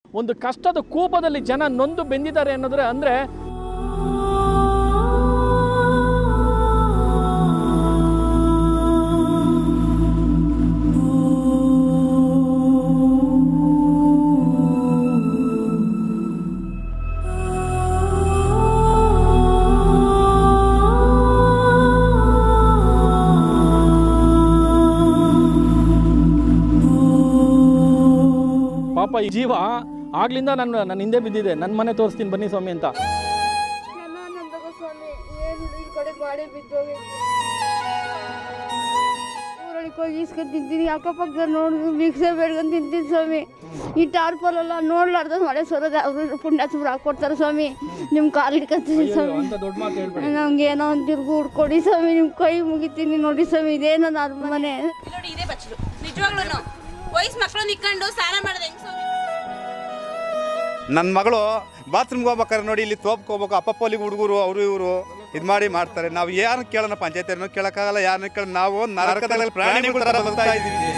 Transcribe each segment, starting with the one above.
ಒಂದು ಕಷ್ಟದ ಕೂಪದಲ್ಲಿ ಜನ ನೊಂದು ಬೆಂದಿದ್ದಾರೆ ಅನ್ನೋದ್ರೆ ಅಂದರೆ ಪಾಪ ಈ ಜೀವ ಆಗ್ಲಿಂದ ನನ್ನ ನನ್ನ ಹಿಂದೆ ಬಿದ್ದಿದೆ ನನ್ನ ಮನೆ ತೋರಿಸ್ತೀನಿ ಬನ್ನಿ ಸ್ವಾಮಿ ಅಂತ ನನ್ನ ನಂದಗ ಸ್ವಾಮಿ ಏನು ಈ ಕಡೆ ಗಾಡಿ ಬಿದ್ದೋಗೈತೆ ಊರೊಳಗೆ ಹೋಗಿ ಇಸ್ಕೊಂಡು ತಿಂತೀನಿ ಅಕ್ಕಪಕ್ಕ ನೋಡಿ ಭಿಕ್ಷೆ ಬೇಡ್ಕೊಂಡು ತಿಂತೀನಿ ಸ್ವಾಮಿ ಈ ಟಾರ್ಪಲೆಲ್ಲ ನೋಡ್ಲಾರ್ದ ಮಳೆ ಸರೋದು ಅವರು ಪುಣ್ಯಾತ್ಮರು ಹಾಕೊಡ್ತಾರೆ ಸ್ವಾಮಿ ನಿಮ್ಮ ಕಾಲು ಹಿಡ್ಕೊತೀನಿ ಸ್ವಾಮಿ ಅಂತ ದೊಡ್ಡ ಮಾತು ಹೇಳ್ಬೇಡಿ ನಮ್ಗೆ ಏನೋ ಒಂದು ತಿರ್ಗು ಕೊಡಿ ಸ್ವಾಮಿ ನಿಮ್ಮ ಕೈ ಮುಗಿತೀನಿ ನೋಡಿ ಸ್ವಾಮಿ ಇದೇನೋ ನನ್ನ ಮನೆ ನೋಡಿ ಇದೇ ಬಚ್ಚಲು ನಿಜವಾಗ್ಲೂ ವಯಸ್ಸು ಮಕ್ಕಳು ನಿಕ್ಕೊಂಡು ಸ್ನಾನ ಮಾಡೋದು ಹೆಂಗ್ ಸ್ವಾಮಿ ನನ್ನ ಮಗಳು ಬಾತ್ರೂಮ್ಗೆ ಹೋಗ್ಬೇಕಾದ್ರೆ ನೋಡಿ ಇಲ್ಲಿ ತೋಪ್ಗೆ ಹೋಗ್ಬೇಕು ಅಪ್ಪಪ್ಪಲ್ಲಿ ಹುಡುಗರು ಅವರು ಇವರು ಇದು ಮಾಡಿ ಮಾಡ್ತಾರೆ ನಾವು ಯಾರನ್ನ ಕೇಳೋಣ ಪಂಚಾಯತಿಯವ್ರನ್ನ ಕೇಳೋಕ್ಕಾಗಲ್ಲ ಯಾರನ್ನ ಕೇಳ ನಾವು ನರಕದಲ್ಲಿ ಪ್ರಾಣಿಗಳ ಥರ ಬದುಕ್ತಾ ಇದ್ದೀವಿ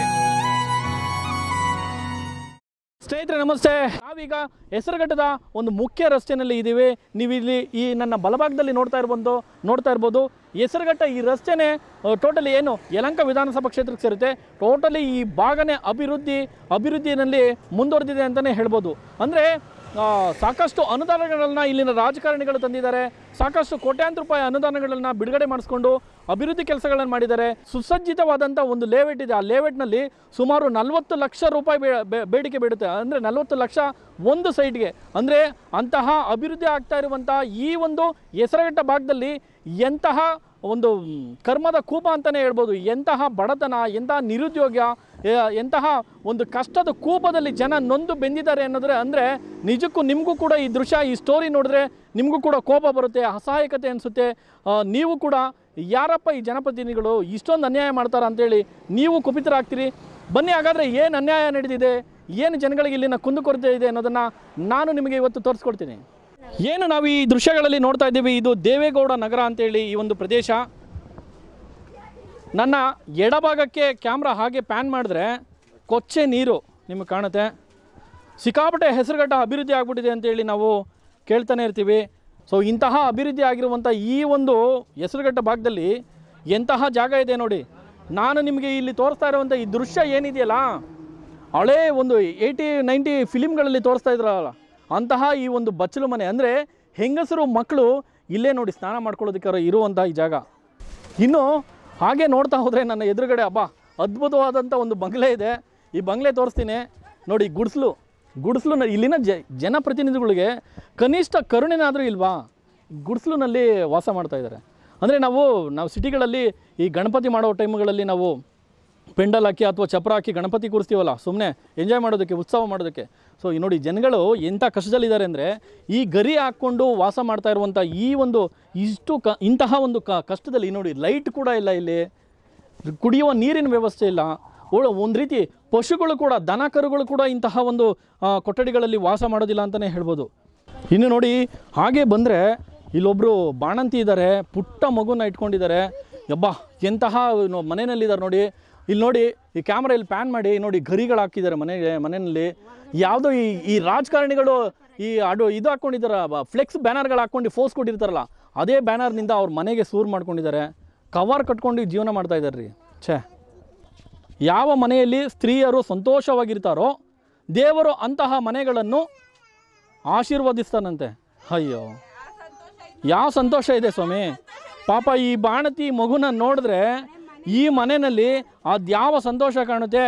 ಸ್ನೇಹಿತರೆ ನಮಸ್ತೆ ನಾವೀಗ ಹೆಸರುಘಟ್ಟದ ಒಂದು ಮುಖ್ಯ ರಸ್ತೆಯಲ್ಲಿ ಇದ್ದೀವಿ ನೀವು ಇಲ್ಲಿ ಈ ನನ್ನ ಬಲಭಾಗದಲ್ಲಿ ನೋಡ್ತಾ ಇರ್ಬೋದು ನೋಡ್ತಾ ಇರ್ಬೋದು ಹೆಸರುಘಟ್ಟ ಈ ರಸ್ತೆನೇ ಟೋಟಲಿ ಏನು ಯಲಂಕ ವಿಧಾನಸಭಾ ಕ್ಷೇತ್ರಕ್ಕೆ ಸೇರುತ್ತೆ ಟೋಟಲಿ ಈ ಭಾಗನೇ ಅಭಿವೃದ್ಧಿ ಅಭಿವೃದ್ಧಿಯಲ್ಲಿ ಮುಂದುವರೆದಿದೆ ಅಂತಲೇ ಹೇಳ್ಬೋದು ಅಂದರೆ ಸಾಕಷ್ಟು ಅನುದಾನಗಳನ್ನು ಇಲ್ಲಿನ ರಾಜಕಾರಣಿಗಳು ತಂದಿದ್ದಾರೆ ಸಾಕಷ್ಟು ಕೋಟ್ಯಾಂತರ ರೂಪಾಯಿ ಅನುದಾನಗಳನ್ನು ಬಿಡುಗಡೆ ಮಾಡಿಸ್ಕೊಂಡು ಅಭಿವೃದ್ಧಿ ಕೆಲಸಗಳನ್ನು ಮಾಡಿದ್ದಾರೆ ಸುಸಜ್ಜಿತವಾದಂಥ ಒಂದು ಲೇಔಟ್ ಇದೆ ಆ ಲೇಔಟ್ನಲ್ಲಿ ಸುಮಾರು ನಲವತ್ತು ಲಕ್ಷ ರೂಪಾಯಿ ಬೇ- ಬೇ- ಬೇಡಿಕೆ ಬೀಳುತ್ತೆ ಅಂದರೆ ನಲವತ್ತು ಲಕ್ಷ ಒಂದು ಸೈಟ್ಗೆ ಅಂದರೆ ಅಂತಹ ಅಭಿವೃದ್ಧಿ ಆಗ್ತಾ ಇರುವಂತಹ ಈ ಒಂದು ಹೆಸರುಘಟ್ಟ ಭಾಗದಲ್ಲಿ ಎಂತಹ ಒಂದು ಮ್, ಕರ್ಮದ ಕೂಪ ಅಂತಲೇ ಹೇಳ್ಬೋದು ಎಂತಹ ಬಡತನ ಎಂತಹ ನಿರುದ್ಯೋಗ ಎ- ಎಂತಹ ಒಂದು ಕಷ್ಟದ ಕೂಪದಲ್ಲಿ ಜನ ನೊಂದು ಬೆಂದಿದ್ದಾರೆ ಅನ್ನೋದ್ರೆ ಅಂದರೆ ನಿಜಕ್ಕೂ ನಿಮಗೂ ಕೂಡ ಈ ದೃಶ್ಯ ಈ ಸ್ಟೋರಿ ನೋಡಿದ್ರೆ ನಿಮಗೂ ಕೂಡ ಕೋಪ ಬರುತ್ತೆ ಅಸಹಾಯಕತೆ ಅನಿಸುತ್ತೆ ನೀವು ಕೂಡ ಯಾರಪ್ಪ ಈ ಜನಪ್ರತಿನಿಧಿಗಳು ಇಷ್ಟೊಂದು ಅನ್ಯಾಯ ಮಾಡ್ತಾರ ಅಂತೇಳಿ ನೀವು ಕುಪಿತರಾಗ್ತೀರಿ ಬನ್ನಿ ಹಾಗಾದರೆ ಏನು ಅನ್ಯಾಯ ನಡೆದಿದೆ ಏನು ಜನಗಳಿಗೆ ಇಲ್ಲಿನ ಕುಂದುಕೊರತೆ ಇದೆ ಅನ್ನೋದನ್ನು ನಾನು ನಿಮಗೆ ಇವತ್ತು ತೋರಿಸ್ಕೊಡ್ತೀನಿ ಏನು ನಾವು ಈ ದೃಶ್ಯಗಳಲ್ಲಿ ನೋಡ್ತಾ ಇದ್ದೀವಿ ಇದು ದೇವೇಗೌಡ ನಗರ ಅಂತೇಳಿ ಈ ಒಂದು ಪ್ರದೇಶ ನನ್ನ ಎಡಭಾಗಕ್ಕೆ ಕ್ಯಾಮ್ರಾ ಹಾಗೆ ಪ್ಯಾನ್ ಮಾಡಿದ್ರೆ ಕೊಚ್ಚೆ ನೀರು ನಿಮಗೆ ಕಾಣುತ್ತೆ ಸಿಕ್ಕಾಪಟ್ಟೆ ಹೆಸರುಘಟ್ಟ ಅಭಿವೃದ್ಧಿ ಆಗ್ಬಿಟ್ಟಿದೆ ಅಂತೇಳಿ ನಾವು ಕೇಳ್ತಾನೆ ಇರ್ತೀವಿ ಸೊ ಇಂತಹ ಅಭಿವೃದ್ಧಿ ಆಗಿರುವಂಥ ಈ ಒಂದು ಹೆಸರುಘಟ್ಟ ಭಾಗದಲ್ಲಿ ಎಂತಹ ಜಾಗ ಇದೆ ನೋಡಿ ನಾನು ನಿಮಗೆ ಇಲ್ಲಿ ತೋರಿಸ್ತಾ ಇರುವಂಥ ಈ ದೃಶ್ಯ ಏನಿದೆಯಲ್ಲ ಹಳೇ ಒಂದು ಏಯ್ಟಿ ನೈಂಟಿ ಫಿಲಿಮ್ಗಳಲ್ಲಿ ತೋರಿಸ್ತಾ ಇದ್ರಲ್ಲ ಅಂತಹ ಈ ಒಂದು ಬಚ್ಚಲು ಮನೆ ಅಂದರೆ ಹೆಂಗಸರು ಮಕ್ಕಳು ಇಲ್ಲೇ ನೋಡಿ ಸ್ನಾನ ಮಾಡ್ಕೊಳ್ಳೋದಕ್ಕೆ ಇರುವಂಥ ಈ ಜಾಗ ಇನ್ನು ಹಾಗೆ ನೋಡ್ತಾ ಹೋದರೆ ನನ್ನ ಎದುರುಗಡೆ ಹಬ್ಬ ಅದ್ಭುತವಾದಂಥ ಒಂದು ಬಂಗ್ಲೆ ಇದೆ ಈ ಬಂಗ್ಲೆ ತೋರಿಸ್ತೀನಿ ನೋಡಿ ಗುಡಿಸ್ಲು ಗುಡಿಸ್ಲು ಇಲ್ಲಿನ ಜ ಜನಪ್ರತಿನಿಧಿಗಳಿಗೆ ಕನಿಷ್ಠ ಕರುಣೆನಾದರೂ ಇಲ್ವಾ ಗುಡಿಸ್ಲುನಲ್ಲಿ ವಾಸ ಮಾಡ್ತಾ ಇದ್ದಾರೆ ಅಂದರೆ ನಾವು ನಾವು ಸಿಟಿಗಳಲ್ಲಿ ಈ ಗಣಪತಿ ಮಾಡೋ ಟೈಮ್ಗಳಲ್ಲಿ ನಾವು ಪೆಂಡಲ್ ಹಾಕಿ ಅಥವಾ ಚಪ್ರ ಹಾಕಿ ಗಣಪತಿ ಕೂರಿಸ್ತೀವಲ್ಲ ಸುಮ್ಮನೆ ಎಂಜಾಯ್ ಮಾಡೋದಕ್ಕೆ ಉತ್ಸವ ಮಾಡೋದಕ್ಕೆ ಸೊ ಈ ನೋಡಿ ಜನಗಳು ಎಂಥ ಕಷ್ಟದಲ್ಲಿದ್ದಾರೆ ಅಂದರೆ ಈ ಗರಿ ಹಾಕ್ಕೊಂಡು ವಾಸ ಮಾಡ್ತಾ ಇರುವಂಥ ಈ ಒಂದು ಇಷ್ಟು ಕ ಇಂತಹ ಒಂದು ಕ ಕಷ್ಟದಲ್ಲಿ ನೋಡಿ ಲೈಟ್ ಕೂಡ ಇಲ್ಲ ಇಲ್ಲಿ ಕುಡಿಯುವ ನೀರಿನ ವ್ಯವಸ್ಥೆ ಇಲ್ಲ ಒಳ ಒಂದು ರೀತಿ ಪಶುಗಳು ಕೂಡ ದನ ಕರುಗಳು ಕೂಡ ಇಂತಹ ಒಂದು ಆ, ಕೊಠಡಿಗಳಲ್ಲಿ ವಾಸ ಮಾಡೋದಿಲ್ಲ ಅಂತಲೇ ಹೇಳ್ಬೋದು ಇನ್ನು ನೋಡಿ ಹಾಗೆ ಬಂದರೆ ಇಲ್ಲೊಬ್ಬರು ಬಾಣಂತಿ ಇದ್ದಾರೆ ಪುಟ್ಟ ಮಗುನ ಇಟ್ಕೊಂಡಿದ್ದಾರೆ ಯಬ್ಬಾ ಎಂತಹ ನೋ- ಮನೆಯಲ್ಲಿದ್ದಾರೆ ನೋಡಿ ಇಲ್ಲಿ ನೋಡಿ ಈ ಕ್ಯಾಮ್ರಾ ಇಲ್ಲಿ ಪ್ಯಾನ್ ಮಾಡಿ ನೋಡಿ ಗರಿಗಳು ಹಾಕಿದ್ದಾರೆ ಮನೆಗೆ ಮನೆಯಲ್ಲಿ ಯಾವುದೋ ಈ ಈ ರಾಜಕಾರಣಿಗಳು ಈ ಅಡು ಇದು ಹಾಕ್ಕೊಂಡಿದ್ದಾರೆ ಫ್ಲೆಕ್ಸ್ ಬ್ಯಾನರ್ಗಳು ಹಾಕ್ಕೊಂಡು ಫೋರ್ಸ್ ಕೊಟ್ಟಿರ್ತಾರಲ್ಲ ಅದೇ ಬ್ಯಾನರ್ನಿಂದ ಅವ್ರ ಮನೆಗೆ ಸೂರು ಮಾಡ್ಕೊಂಡಿದ್ದಾರೆ ಕವರ್ ಕಟ್ಕೊಂಡು ಜೀವನ ಮಾಡ್ತಾ ಇದ್ದಾರೆ ರೀ ಛೇ ಯಾವ ಮನೆಯಲ್ಲಿ ಸ್ತ್ರೀಯರು ಸಂತೋಷವಾಗಿರ್ತಾರೋ ದೇವರು ಅಂತಹ ಮನೆಗಳನ್ನು ಆಶೀರ್ವದಿಸ್ತಾನಂತೆ ಅಯ್ಯೋ ಯಾವ ಸಂತೋಷ ಇದೆ ಸ್ವಾಮಿ ಪಾಪ ಈ ಬಾಣತಿ ಮಗುನ ನೋಡಿದ್ರೆ ಈ ಮನೆಯಲ್ಲಿ ಅದ್ಯಾವ ಸಂತೋಷ ಕಾಣುತ್ತೆ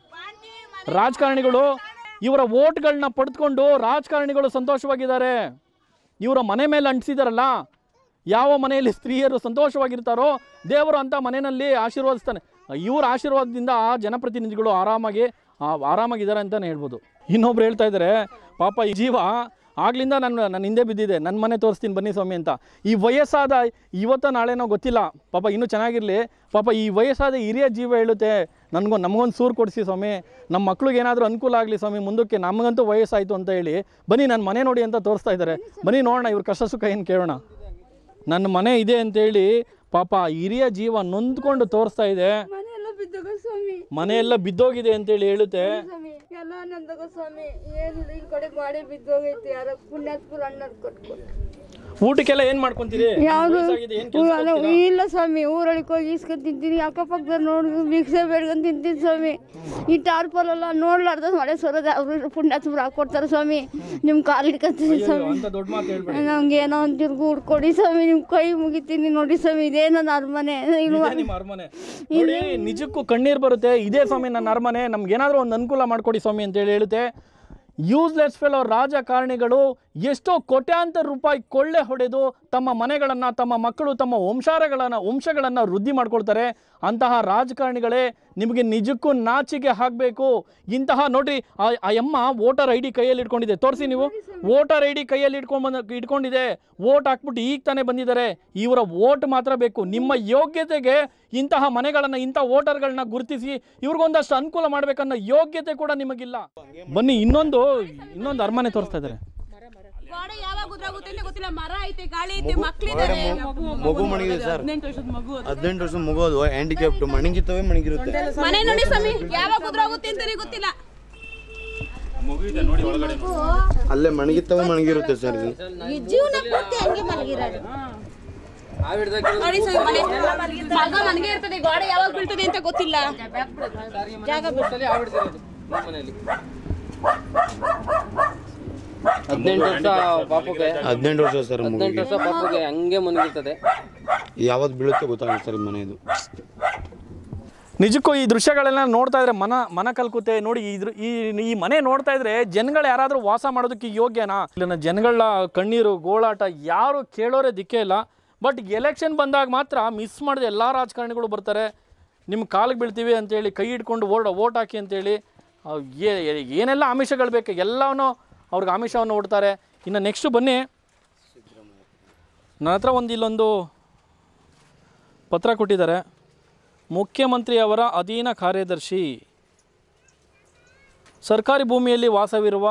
ರಾಜಕಾರಣಿಗಳು ಇವರ ಓಟ್ಗಳನ್ನ ಪಡೆದುಕೊಂಡು ರಾಜಕಾರಣಿಗಳು ಸಂತೋಷವಾಗಿದ್ದಾರೆ ಇವರ ಮನೆ ಮೇಲೆ ಅಂಟಿಸಿದಾರಲ್ಲ ಯಾವ ಮನೆಯಲ್ಲಿ ಸ್ತ್ರೀಯರು ಸಂತೋಷವಾಗಿರ್ತಾರೋ ದೇವರು ಅಂತ ಮನೆಯಲ್ಲಿ ಆಶೀರ್ವದಿಸ್ತಾನೆ ಇವರ ಆಶೀರ್ವಾದದಿಂದ ಆ ಜನಪ್ರತಿನಿಧಿಗಳು ಆರಾಮಾಗಿ ಆ, ಆರಾಮಾಗಿದ್ದಾರೆ ಅಂತಲೇ ಹೇಳ್ಬೋದು ಇನ್ನೊಬ್ರು ಹೇಳ್ತಾ ಇದ್ದಾರೆ ಪಾಪ ಈ ಜೀವ ಆಗ್ಲಿಂದ ನನ್ನ ನನ್ನ ಹಿಂದೆ ಬಿದ್ದಿದೆ ನನ್ನ ಮನೆ ತೋರಿಸ್ತೀನಿ ಬನ್ನಿ ಸ್ವಾಮಿ ಅಂತ ಈ ವಯಸ್ಸಾದ ಇವತ್ತ ನಾಳೆನೋ ಗೊತ್ತಿಲ್ಲ ಪಾಪ ಇನ್ನೂ ಚೆನ್ನಾಗಿರಲಿ ಪಾಪ ಈ ವಯಸ್ಸಾದ ಹಿರಿಯ ಜೀವ ಹೇಳುತ್ತೆ ನನಗೂ ನಮಗೊಂದು ಸೂರು ಕೊಡಿಸಿ ಸ್ವಾಮಿ ನಮ್ಮ ಮಕ್ಳಿಗೆ ಏನಾದರೂ ಅನುಕೂಲ ಆಗಲಿ ಸ್ವಾಮಿ ಮುಂದಕ್ಕೆ ನಮಗಂತೂ ವಯಸ್ಸಾಯಿತು ಅಂತ ಹೇಳಿ ಬನ್ನಿ ನನ್ನ ಮನೆ ನೋಡಿ ಅಂತ ತೋರಿಸ್ತಾ ಇದ್ದಾರೆ ಬನ್ನಿ ನೋಡೋಣ ಇವ್ರ ಕಷ್ಟ ಸುಖ ಏನು ಕೇಳೋಣ ನನ್ನ ಮನೆ ಇದೆ ಅಂತೇಳಿ ಪಾಪ ಹಿರಿಯ ಜೀವ ನೊಂದ್ಕೊಂಡು ತೋರಿಸ್ತಾ ಇದೆ ಮನೆಯೆಲ್ಲ ಬಿದ್ದೋಗ ಸ್ವಾಮಿ ಮನೆಯೆಲ್ಲ ಬಿದ್ದೋಗಿದೆ ಅಂತೇಳಿ ಹೇಳುತ್ತೆ ಸ್ವಾಮಿ ನೆಲ ನಂದಾಗ ಸ್ವಾಮಿ ಏನು ಈ ಕಡೆ ಗಾಡಿ ಬಿದ್ದೋಗೈತಿ ಯಾರ ಪುಣ್ಯಾತ್ಪುರ ಅಣ್ಣರ್ ಕೊಟ್ಕೊಟ್ಟು ಊಟಕ್ಕೆಲ್ಲ ಏನು ಮಾಡ್ಕೊಂತೀರಿ ಯಾವುದು ವಯಸ್ಸಾಗಿದೆ, ಏನ್ ಕೆಲ್ಸ ಮಾಡ್ತೀರಾ? ಇಲ್ಲ ಸ್ವಾಮಿ ಊರೊಳಗೆ ಹೋಗಿ ಇಸ್ಕೊಂಡ್ ತಿಂತೀನಿ ಅಕ್ಕಪಕ್ಕದ ನೋಡಿ ಭಿಕ್ಷೆ ಬೇಡ್ಕೊಂಡು ತಿಂತೀನಿ ಸ್ವಾಮಿ ಈ ಟಾರ್ಪಲ್ ಎಲ್ಲ ನೋಡ್ಲಾರ್ದ ಮಳೆ ಸರೋದ ಅವರು ಪುಣ್ಯಾತ್ಮರು ಹಾಕೊಡ್ತಾರೆ ಸ್ವಾಮಿ ನಿಮ್ಮ ಕಾಲು ಹಿಡ್ಕೊತೀನಿ ಅಯ್ಯೋ, ಸ್ವಾಮಿ ಅಂತ ದೊಡ್ಡ ಮಾತು ಹೇಳ್ಬೇಡಿ ನಮ್ಗೆ ಏನೋ ಒಂಚೂರು ಗೂಡು ಕೊಡಿ ಸ್ವಾಮಿ ನಿಮ್ಮ ಕೈ ಮುಗಿತೀನಿ ನೋಡಿ ಸ್ವಾಮಿ ಇದೇ ನನ್ನ ಅರಮನೆ ಇಲ್ವಾ ಇದೇ ನಿಮ್ಮ ಅರಮನೆ ನೋಡಿ ನಿಜಕ್ಕೂ ಕಣ್ಣೀರು ಬರುತ್ತೆ ಇದೇ ಸ್ವಾಮಿ ನನ್ನ ಅರಮನೆ ನಮ್ಗೆ ಏನಾದರೂ ಒಂದು ಅನುಕೂಲ ಮಾಡಿಕೊಡಿ ಸ್ವಾಮಿ ಅಂತೇಳಿ ಹೇಳುತ್ತೆ ಯೂಸ್ಲೆಸ್ ಫೆಲೋ ರಾಜಕಾರಣಿಗಳು ಎಷ್ಟೋ ಕೋಟ್ಯಾಂತರ ರೂಪಾಯಿ ಕೊಳ್ಳೆ ಹೊಡೆದು ತಮ್ಮ ಮನೆಗಳನ್ನು ತಮ್ಮ ಮಕ್ಕಳು ತಮ್ಮ ವಂಶಾರಗಳನ್ನು ವಂಶಗಳನ್ನು ವೃದ್ಧಿ ಮಾಡ್ಕೊಳ್ತಾರೆ ಅಂತಹ ರಾಜಕಾರಣಿಗಳೇ ನಿಮಗೆ ನಿಜಕ್ಕೂ ನಾಚಿಕೆ ಹಾಕಬೇಕು ಇಂತಹ ನೋಡ್ರಿ ಆ ಆ ಅಮ್ಮ ವೋಟರ್ ಐ ಡಿ ಕೈಯಲ್ಲಿ ಇಟ್ಕೊಂಡಿದೆ ತೋರಿಸಿ ನೀವು ವೋಟರ್ ಐ ಡಿ ಕೈಯಲ್ಲಿ ಇಟ್ಕೊಂಡು ಬಂದ ಇಟ್ಕೊಂಡಿದೆ ವೋಟ್ ಹಾಕ್ಬಿಟ್ಟು ಈಗ ತಾನೇ ಬಂದಿದ್ದಾರೆ ಇವರ ವೋಟ್ ಮಾತ್ರ ಬೇಕು ನಿಮ್ಮ ಯೋಗ್ಯತೆಗೆ ಇಂತಹ ಮನೆಗಳನ್ನು ಇಂಥ ವೋಟರ್ಗಳನ್ನ ಗುರುತಿಸಿ ಇವ್ರಿಗೊಂದಷ್ಟು ಅನುಕೂಲ ಮಾಡಬೇಕನ್ನೋ ಯೋಗ್ಯತೆ ಕೂಡ ನಿಮಗಿಲ್ಲ ಬನ್ನಿ ಇನ್ನೊಂದು ಇನ್ನೊಂದು ಅರಮನೆ ತೋರಿಸ್ತಾ ಇದ್ದಾರೆ ಗೋಡೆ ಯಾವಾಗ ಉದ್ರಾಗುತ್ತೆ ಅಂತ ಗೊತ್ತಿಲ್ಲ ಮರ ಐತೆ ಗಾಳಿ ಐತೆ ಮಕ್ಳಿದ್ದಾರೆ ಮಗು ಮಣಗಿದೆ ಸರ್ ಹದಿನೆಂಟು ವರ್ಷದ ಮಗು ಅದು ಹ್ಯಾಂಡಿಕ್ಯಾಪ್ಟ್ ಮಣಗಿತ್ತವೆ ಮಣಗಿರುತ್ತೆ ಮನೆ ನೋಡಿ ಸ್ವಾಮಿ ಯಾವಾಗ ಉದ್ರಾಗುತ್ತೆ ಅಂತಾನೆ ಗೊತ್ತಿಲ್ಲ ಅಲ್ಲೇ ಮಣಗಿತ್ತವೆ ಮಣಗಿರುತ್ತೆ ಸರ್ ಇದು ನೋಡಿ ಸ್ವಾಮಿ ಮನೆ ಮಗ ಮನೆಗೆ ಇರ್ತದೆ ಗೋಡೆ ಯಾವಾಗ ಬೀಳ್ತದೆ ಅಂತ ಗೊತ್ತಿಲ್ಲ ಹದಿನೆಂಟು ವರ್ಷ ಪಾಪುಗೆ ಹದಿನೆಂಟು ವರ್ಷ ಸರ್ ಹದಿನೆಂಟು ಮಗುಗೆ ವರ್ಷ ಪಾಪುಗೆ ಹಂಗೆ ಮನಗಿರ್ತದೆ ಯಾವತ್ತು ಬೀಳುತ್ತೆ ಗೊತ್ತಾಗಲ್ಲ ಸರ್ ಈ ಮನೆಯದು ನಿಜಕ್ಕೂ ಈ ದೃಶ್ಯಗಳೆಲ್ಲ ನೋಡ್ತಾ ಇದ್ರೆ ಮನ ಮನ ಕಲ್ಕುತ್ತೆ ನೋಡಿ ಇದ್ರ ಈ ಈ ಮನೆ ನೋಡ್ತಾ ಇದ್ರೆ ಜನಗಳು ಯಾರಾದರೂ ವಾಸ ಮಾಡೋದಕ್ಕೆ ಯೋಗ್ಯನಾ ಇಲ್ಲಿನ ಜನಗಳ ಕಣ್ಣೀರು ಗೋಳಾಟ ಯಾರು ಕೇಳೋರೇ ದಿಕ್ಕೇ ಇಲ್ಲ ಬಟ್ ಎಲೆಕ್ಷನ್ ಬಂದಾಗ ಮಾತ್ರ ಮಿಸ್ ಮಾಡಿದ ಎಲ್ಲ ರಾಜಕಾರಣಿಗಳು ಬರ್ತಾರೆ ನಿಮ್ಮ ಕಾಲಿಗೆ ಬೀಳ್ತೀವಿ ಅಂತೇಳಿ ಕೈ ಹಿಡ್ಕೊಂಡು ಓಡ್ ಓಟ್ ಹಾಕಿ ಅಂತೇಳಿ ಅವ್ ಏ- ಏ- ಏನೆಲ್ಲ ಆಮಿಷಗಳು ಬೇಕು ಎಲ್ಲವನ್ನೂ ಅವ್ರಿಗೆ ಆಮಿಷವನ್ನು ಓಡ್ತಾರೆ ಇನ್ನು ನೆಕ್ಸ್ಟು ಬನ್ನಿ ನನ್ನ ಹತ್ರ ಒಂದು ಇಲ್ಲೊಂದು ಪತ್ರ ಕೊಟ್ಟಿದ್ದಾರೆ ಮುಖ್ಯಮಂತ್ರಿಯವರ ಅಧೀನ ಕಾರ್ಯದರ್ಶಿ ಸರ್ಕಾರಿ ಭೂಮಿಯಲ್ಲಿ ವಾಸವಿರುವ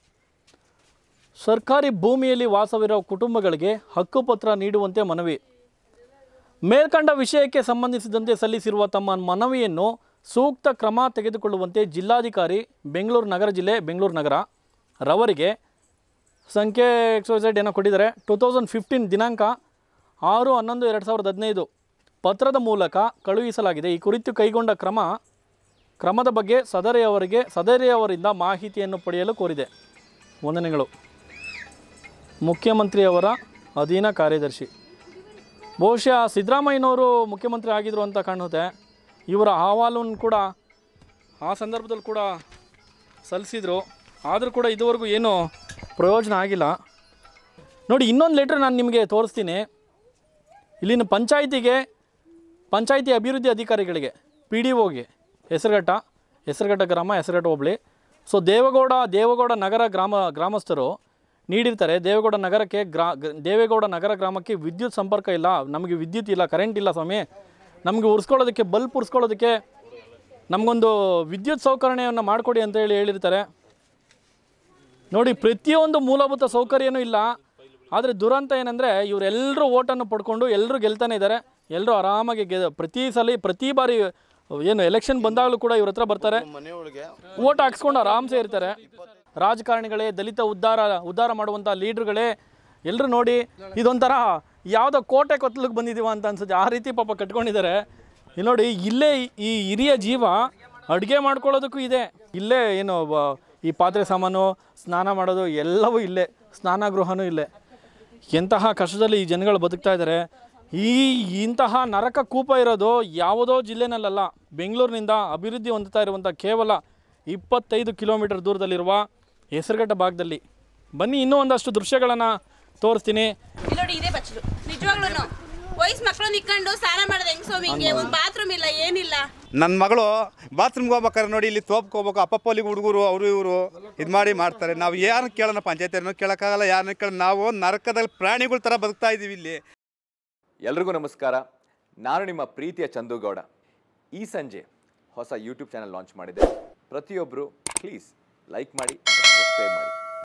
ಸರ್ಕಾರಿ ಭೂಮಿಯಲ್ಲಿ ವಾಸವಿರುವ ಕುಟುಂಬಗಳಿಗೆ ಹಕ್ಕುಪತ್ರ ನೀಡುವಂತೆ ಮನವಿ ಮೇಲ್ಕಂಡ ವಿಷಯಕ್ಕೆ ಸಂಬಂಧಿಸಿದಂತೆ ಸಲ್ಲಿಸಿರುವ ತಮ್ಮ ಮನವಿಯನ್ನು ಸೂಕ್ತ ಕ್ರಮ ತೆಗೆದುಕೊಳ್ಳುವಂತೆ ಜಿಲ್ಲಾಧಿಕಾರಿ ಬೆಂಗಳೂರು ನಗರ ಜಿಲ್ಲೆ ಬೆಂಗಳೂರು ನಗರ ರವರಿಗೆ ಸಂಖ್ಯೆ ಎಕ್ಸೈಸೈಡ್ ಏನೋ ಕೊಟ್ಟಿದ್ದಾರೆ ಟೂ ತೌಸಂಡ್ ಫಿಫ್ಟೀನ್ ದಿನಾಂಕ ಆರು ಹನ್ನೊಂದು ಎರಡು ಸಾವಿರದ ಹದಿನೈದು ಪತ್ರದ ಮೂಲಕ ಕಳುಹಿಸಲಾಗಿದೆ ಈ ಕುರಿತು ಕೈಗೊಂಡ ಕ್ರಮ ಕ್ರಮದ ಬಗ್ಗೆ ಸದರಿಯವರಿಗೆ ಸದರಿಯವರಿಂದ ಮಾಹಿತಿಯನ್ನು ಪಡೆಯಲು ಕೋರಿದೆ ವಂದನೆಗಳು ಮುಖ್ಯಮಂತ್ರಿಯವರ ಅಧೀನ ಕಾರ್ಯದರ್ಶಿ ಬಹುಶಃ ಸಿದ್ದರಾಮಯ್ಯನವರು ಮುಖ್ಯಮಂತ್ರಿ ಆಗಿದ್ರು ಅಂತ ಕಾಣುತ್ತೆ ಇವರ ಅಹವಾಲನ್ನು ಕೂಡ ಆ ಸಂದರ್ಭದಲ್ಲಿ ಕೂಡ ಸಲ್ಲಿಸಿದರು ಆದರೂ ಕೂಡ ಇದುವರೆಗೂ ಏನೂ ಪ್ರಯೋಜನ ಆಗಿಲ್ಲ ನೋಡಿ ಇನ್ನೊಂದು ಲೆಟ್ರ್ ನಾನು ನಿಮಗೆ ತೋರಿಸ್ತೀನಿ ಇಲ್ಲಿನ ಪಂಚಾಯಿತಿಗೆ ಪಂಚಾಯಿತಿ ಅಭಿವೃದ್ಧಿ ಅಧಿಕಾರಿಗಳಿಗೆ ಪಿ ಡಿ ಒಗೆ ಹೆಸರುಘಟ್ಟ ಹೆಸರುಘಟ್ಟ ಗ್ರಾಮ ಹೆಸರುಘಟ್ಟ ಹೋಬಳಿ ಸೊ ದೇವಗೌಡ ದೇವಗೌಡ ನಗರ ಗ್ರಾಮ ಗ್ರಾಮಸ್ಥರು ನೀಡಿರ್ತಾರೆ ದೇವೇಗೌಡ ನಗರಕ್ಕೆ ಗ್ರಾ ಗ- ದೇವೇಗೌಡ ನಗರ ಗ್ರಾಮಕ್ಕೆ ವಿದ್ಯುತ್ ಸಂಪರ್ಕ ಇಲ್ಲ ನಮಗೆ ವಿದ್ಯುತ್ ಇಲ್ಲ ಕರೆಂಟ್ ಇಲ್ಲ ಸ್ವಾಮಿ ನಮಗೆ ಉರ್ಸ್ಕೊಳ್ಳೋದಕ್ಕೆ ಬಲ್ಪ್ ಉರ್ಸ್ಕೊಳ್ಳೋದಕ್ಕೆ ನಮಗೊಂದು ವಿದ್ಯುತ್ ಸೌಕರ್ಯವನ್ನು ಮಾಡಿಕೊಡಿ ಅಂತ ಹೇಳಿ ಹೇಳಿರ್ತಾರೆ ನೋಡಿ ಪ್ರತಿಯೊಂದು ಮೂಲಭೂತ ಸೌಕರ್ಯನೂ ಇಲ್ಲ ಆದರೆ ದುರಂತ ಏನಂದರೆ ಇವರೆಲ್ಲರೂ ಓಟನ್ನು ಪಡ್ಕೊಂಡು ಎಲ್ಲರೂ ಗೆಲ್ತಾನೆ ಇದ್ದಾರೆ ಎಲ್ಲರೂ ಆರಾಮಾಗಿ ಗೆ ಪ್ರತಿ ಸಲ ಪ್ರತಿ ಬಾರಿ ಏನು ಎಲೆಕ್ಷನ್ ಬಂದಾಗಲೂ ಕೂಡ ಇವ್ರ ಹತ್ರ ಬರ್ತಾರೆ ಮನೆಯೊಳಗೆ ಓಟ್ ಹಾಕ್ಸ್ಕೊಂಡು ಆರಾಮ್ಸೆ ಇರ್ತಾರೆ ರಾಜಕಾರಣಿಗಳೇ ದಲಿತ ಉದ್ಧಾರ ಉದ್ಧಾರ ಮಾಡುವಂಥ ಲೀಡ್ರುಗಳೇ ಎಲ್ಲರೂ ನೋಡಿ ಇದೊಂಥರ ಯಾವುದೋ ಕೋಟೆ ಕೊತ್ತಲಿಗೆ ಬಂದಿದ್ದೀವ ಅಂತ ಅನ್ಸುತ್ತೆ ಆ ರೀತಿ ಪಾಪ ಕಟ್ಕೊಂಡಿದ್ದಾರೆ ಇಲ್ಲಿ ನೋಡಿ ಇಲ್ಲೇ ಈ ಹಿರಿಯ ಜೀವ ಅಡುಗೆ ಮಾಡ್ಕೊಳ್ಳೋದಕ್ಕೂ ಇದೆ ಇಲ್ಲೇ ಏನು ಬ- ಈ ಪಾತ್ರೆ ಸಾಮಾನು ಸ್ನಾನ ಮಾಡೋದು ಎಲ್ಲವೂ ಇಲ್ಲೇ ಸ್ನಾನಗೃಹನೂ ಇಲ್ಲೇ ಎಂತಹ ಕಷ್ಟದಲ್ಲಿ ಈ ಜನಗಳು ಬದುಕ್ತಾ ಇದ್ದಾರೆ ಈ ಇಂತಹ ನರಕ ಕೂಪ ಇರೋದು ಯಾವುದೋ ಜಿಲ್ಲೆನಲ್ಲ ಬೆಂಗಳೂರಿನಿಂದ ಅಭಿವೃದ್ಧಿ ಹೊಂದುತ್ತಾ ಇರುವಂಥ ಕೇವಲ ಇಪ್ಪತ್ತೈದು ಕಿಲೋಮೀಟರ್ ದೂರದಲ್ಲಿರುವ ಹೆಸರುಘಟ್ಟ ಭಾಗದಲ್ಲಿ ಬನ್ನಿ ಇನ್ನೂ ಒಂದಷ್ಟು ದೃಶ್ಯಗಳನ್ನು ತೋರಿಸ್ತೀನಿ ಇಲ್ಲಿ ನೋಡಿ ಇದೇ ಬಚ್ಚಲು ನಿಜವಾಗ್ಲೂ ವಯಸ್ಸು ಮಕ್ಕಳು ನಿಕ್ಕೊಂಡು ಸ್ನಾನ ಮಾಡೋದು ಹೆಂಗ್ ಸ್ವಾಮಿ ಹಿಂಗೆ ಒಂದು ಬಾತ್ರೂಮ್ ಇಲ್ಲ ಏನಿಲ್ಲ ನನ್ನ ಮಗಳು ಬಾತ್ರೂಮ್ಗೆ ಹೋಗ್ಬೇಕಾದ್ರೆ ನೋಡಿ ಇಲ್ಲಿ ತೋಪ್ಗೆ ಹೋಗ್ಬೇಕು ಅಪ್ಪಪ್ಪಲ್ಲಿಗೆ ಹುಡುಗರು ಅವರು ಇವರು ಇದು ಮಾಡಿ ಮಾಡ್ತಾರೆ ನಾವು ಯಾರನ್ನ ಕೇಳೋಣ ಪಂಚಾಯತಿಯವ್ರನ್ನ ಕೇಳೋಕ್ಕಾಗಲ್ಲ ಯಾರನ್ನ ಕೇಳ ನಾವು ನರಕದಲ್ಲಿ ಪ್ರಾಣಿಗಳ ಥರ ಬದುಕ್ತಾ ಇದ್ದೀವಿ ಇಲ್ಲಿ ಎಲ್ರಿಗೂ ನಮಸ್ಕಾರ ನಾನು ನಿಮ್ಮ ಪ್ರೀತಿಯ ಚಂದುಗೌಡ ಈ ಸಂಜೆ ಹೊಸ ಯೂಟ್ಯೂಬ್ ಚಾನಲ್ ಲಾಂಚ್ ಮಾಡಿದೆ ಪ್ರತಿಯೊಬ್ಬರು ಪ್ಲೀಸ್ ಲೈಕ್ ಮಾಡಿ ಸಬ್ಸ್ಕ್ರೈಬ್ ಮಾಡಿ